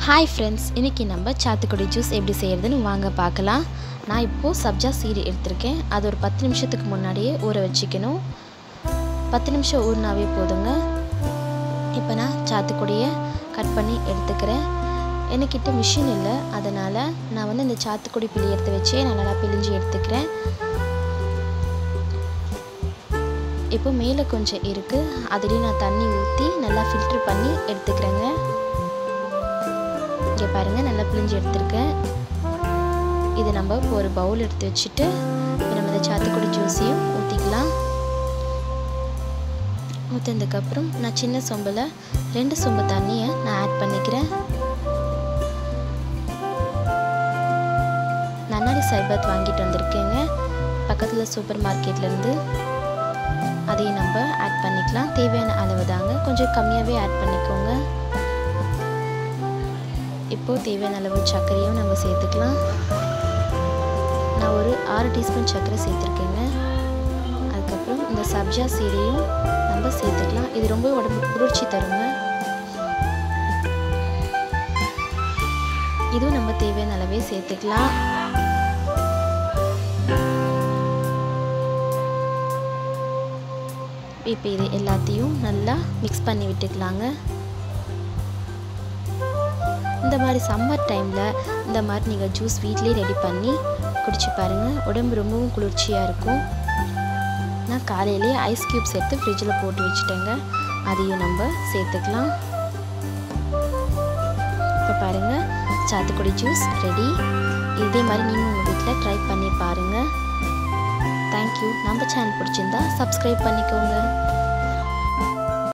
hi friends இன்றைக்கி நம்ம சாத்துக்குடி ஜூஸ் எப்படி செய்கிறதுன்னு வாங்க பார்க்கலாம் நான் இப்போது சப்ஜா சீடு எடுத்திருக்கேன் அது ஒரு பத்து நிமிஷத்துக்கு முன்னாடியே ஊற வச்சுக்கணும் பத்து நிமிஷம் ஊறினாவே போதுங்க இப்போ நான் சாத்துக்குடியை கட் பண்ணி எடுத்துக்கிறேன் என்கிட்ட மிஷின் இல்லை அதனால் நான் வந்து இந்த சாத்துக்குடி பிள்ளை எடுத்து வச்சே நான் நல்லா பிழிஞ்சு எடுத்துக்கிறேன் இப்போ மேலே கொஞ்சம் இருக்குது அதுலேயும் நான் தண்ணி ஊற்றி நல்லா ஃபில்ட்ரு பண்ணி எடுத்துக்கிறேங்க இங்கே பாருங்கள் நல்லா பிழிஞ்சு எடுத்திருக்கேன் இது நம்ம இப்போ ஒரு பவுல் எடுத்து வச்சுட்டு இப்போ நம்ம இந்த சாத்துக்குடி ஜூஸையும் ஊற்றிக்கலாம் ஊற்றினதுக்கப்புறம் நான் சின்ன சொம்பில் ரெண்டு சொம்பு தண்ணியை நான் ஆட் பண்ணிக்கிறேன் நன்னாரி சர்பத் வாங்கிட்டு வந்திருக்கேங்க பக்கத்தில் சூப்பர் மார்க்கெட்லேருந்து அதையும் நம்ம ஆட் பண்ணிக்கலாம் தேவையான அளவு தாங்க கொஞ்சம் கம்மியாகவே ஆட் பண்ணிக்கோங்க இப்போது தேவையான அளவு சர்க்கரையும் நம்ம சேர்த்துக்கலாம் நான் ஒரு ஆறு டீஸ்பூன் சர்க்கரை சேர்த்துருக்கேங்க அதுக்கப்புறம் இந்த சப்ஜா சீடையும் நம்ம சேர்த்துக்கலாம் இது ரொம்ப உடம்புக்கு குளிர்ச்சி தருங்க இதுவும் நம்ம தேவையான அளவே சேர்த்துக்கலாம் இப்போ இது எல்லாத்தையும் நல்லா மிக்ஸ் பண்ணி விட்டுக்கலாங்க இந்த மாதிரி சம்மர் டைமில் இந்த மாதிரி நீங்கள் ஜூஸ் வீட்லேயே ரெடி பண்ணி குடிச்சு பாருங்கள் உடம்பு ரொம்பவும் குளிர்ச்சியாக இருக்கும் நான் காலையிலேயே ஐஸ் க்யூப்ஸ் எடுத்து ஃப்ரிட்ஜில் போட்டு வச்சுட்டேங்க அதையும் நம்ம சேர்த்துக்கலாம் இப்போ பாருங்கள் சாத்துக்குடி ஜூஸ் ரெடி இதே மாதிரி நீங்கள் உங்கள் வீட்டில் ட்ரை பண்ணி பாருங்கள் தேங்க்யூ நம்ம சேனல் பிடிச்சிருந்தா சப்ஸ்கிரைப் பண்ணிக்கோங்க